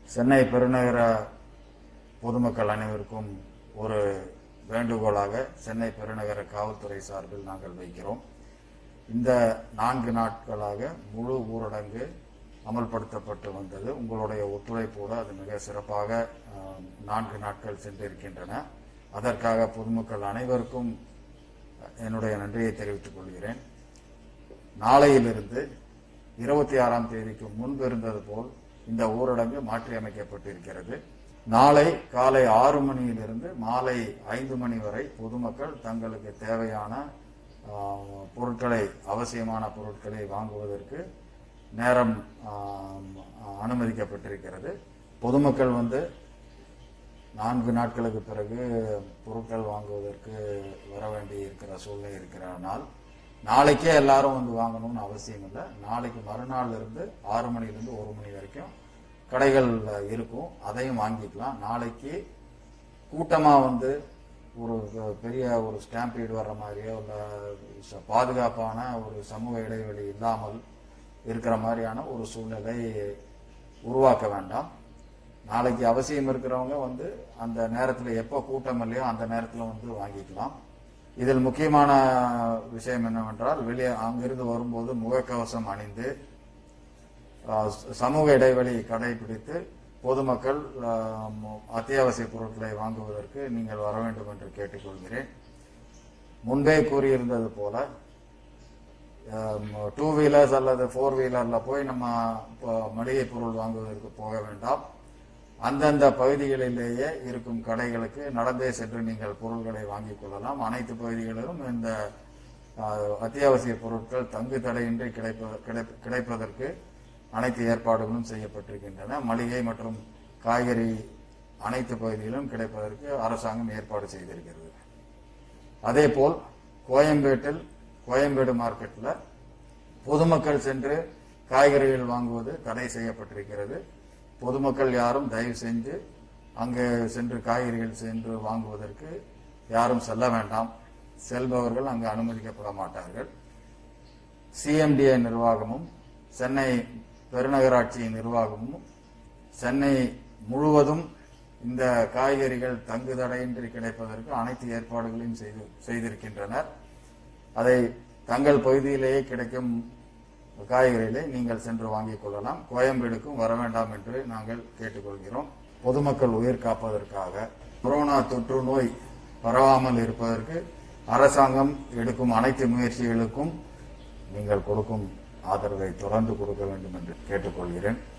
சென்னை பெருநகர பொதுமக்கள் அனைவருக்கும் ஒரு வேண்டுகோளாக சென்னை பெருநகர காவல்துறை சார்பில் நாங்கள் வைக்கிறோம் இந்த நான்கு நாட்களாக முழு ஊரடங்கு அமல்படுத்தப்பட்டு வந்தது உங்களுடைய ஒத்துழைப்போடு அது மிக சிறப்பாக அஹ், நான்கு நாட்கள் சென்றிருக்கின்றன அதற்காக பொதுமக்கள் அனைவருக்கும் என்னுடைய நன்றியை தெரிவித்துக் கொள்கிறேன் நாளையிலிருந்து இருபத்தி ஆறாம் தேதிக்கு முன்பு இருந்தது போல் இந்த ஊரடங்கு மாற்றியமைக்கப்பட்டிருக்கிறது நாளை காலை ஆறு மணியிலிருந்து மாலை ஐந்து மணி வரை பொதுமக்கள் தங்களுக்கு தேவையான ஆஹ், பொருட்களை அவசியமான பொருட்களை வாங்குவதற்கு நேரம் ஆஹ், அனுமதிக்கப்பட்டிருக்கிறது பொதுமக்கள் வந்து நான்கு நாட்களுக்கு பிறகு பொருட்கள் வாங்குவதற்கு வர வேண்டி இருக்கிற சூழ்நிலை இருக்கிறனால் நாளைக்கே எல்லாரும் வந்து வாங்கணும்னு அவசியம் இல்லை நாளைக்கு மறுநாள்ல இருந்து ஆறு மணிலிருந்து ஒரு மணி வரைக்கும் கடைகள் இருக்கும் அதையும் வாங்கிக்கலாம் நாளைக்கு கூட்டமா வந்து ஒரு பெரிய ஒரு ஸ்டாம்பீடு வர்ற மாதிரியோ இல்லை ச- பாதுகாப்பான ஒரு சமூக இடைவெளி இல்லாமல் இருக்கிற மாதிரியான ஒரு சூழ்நிலை உருவாக்க வேண்டாம் நாளைக்கு அவசியம் இருக்கிறவங்க வந்து அந்த நேரத்தில் எப்போ கூட்டம் இல்லையோ அந்த நேரத்தில் வந்து வாங்கிக்கலாம் இதில் முக்கியமான விஷயம் என்னவென்றால் வெளியே அங்கிருந்து வரும்போது முகக்கவசம் அணிந்து ஆஹ், ச- சமூக இடைவெளி கடைபிடித்து பொதுமக்கள் ஆஹ், மு- அத்தியாவசிய பொருட்களை வாங்குவதற்கு நீங்கள் வர வேண்டும் என்று கேட்டுக்கொள்கிறேன் முன்பே கூறியிருந்தது போல டூ வீலர்ஸ் அல்லது ஃபோர் வீலர்ல போய் நம்ம இப்போ மளிகை பொருள் வாங்குவதற்கு போக வேண்டாம் அந்தந்த பகுதிகளிலேயே இருக்கும் கடைகளுக்கு நடந்தே சென்று நீங்கள் பொருட்களை வாங்கிக் கொள்ளலாம் அனைத்து பகுதிகளிலும் இந்த ஆஹ், அத்தியாவசிய பொருட்கள் தங்கு தடையின்றி கிடைப்ப கிடைப்ப- கிடைப்பதற்கு அனைத்து ஏற்பாடுகளும் செய்யப்பட்டிருக்கின்றன மளிகை மற்றும் காய்கறி அனைத்து பகுதியிலும் கிடைப்பதற்கு அரசாங்கம் ஏற்பாடு செய்திருக்கிறது அதேபோல் கோயம்பேட்டில் கோயம்பேடு மார்க்கெட்டில் பொதுமக்கள் சென்று காய்கறிகள் வாங்குவது தடை செய்யப்பட்டிருக்கிறது பொதுமக்கள் யாரும் தயவு செஞ்சு அங்கு சென்று காய்கறிகள் சென்று வாங்குவதற்கு யாரும் செல்ல வேண்டாம் செல்பவர்கள் அங்கு அனுமதிக்கப்பட மாட்டார்கள் சிஎம்டிஏ நிர்வாகமும் சென்னை பெருநகராட்சி நிர்வாகமும் சென்னை முழுவதும் இந்த காய்கறிகள் தங்கு தடையின்றி கிடைப்பதற்கு அனைத்து ஏற்பாடுகளையும் செய்து செய்திருக்கின்றனர் அதை தங்கள் பகுதியிலேயே கிடைக்கும் காய்கறிகளை நீங்கள் சென்று வாங்கிக் கொள்ளலாம் கோயம்பேடுக்கும் வர வேண்டாம் என்று நாங்கள் கேட்டுக்கொள்கிறோம் பொதுமக்கள் உயிர் காப்பதற்காக கொரோனா தொற்று நோய் பரவாமல் இருப்பதற்கு அரசாங்கம் எடுக்கும் அனைத்து முயற்சிகளுக்கும் நீங்கள் கொடுக்கும் ஆதரவை தொடர்ந்து கொடுக்க வேண்டும் என்று கேட்டுக்கொள்கிறேன்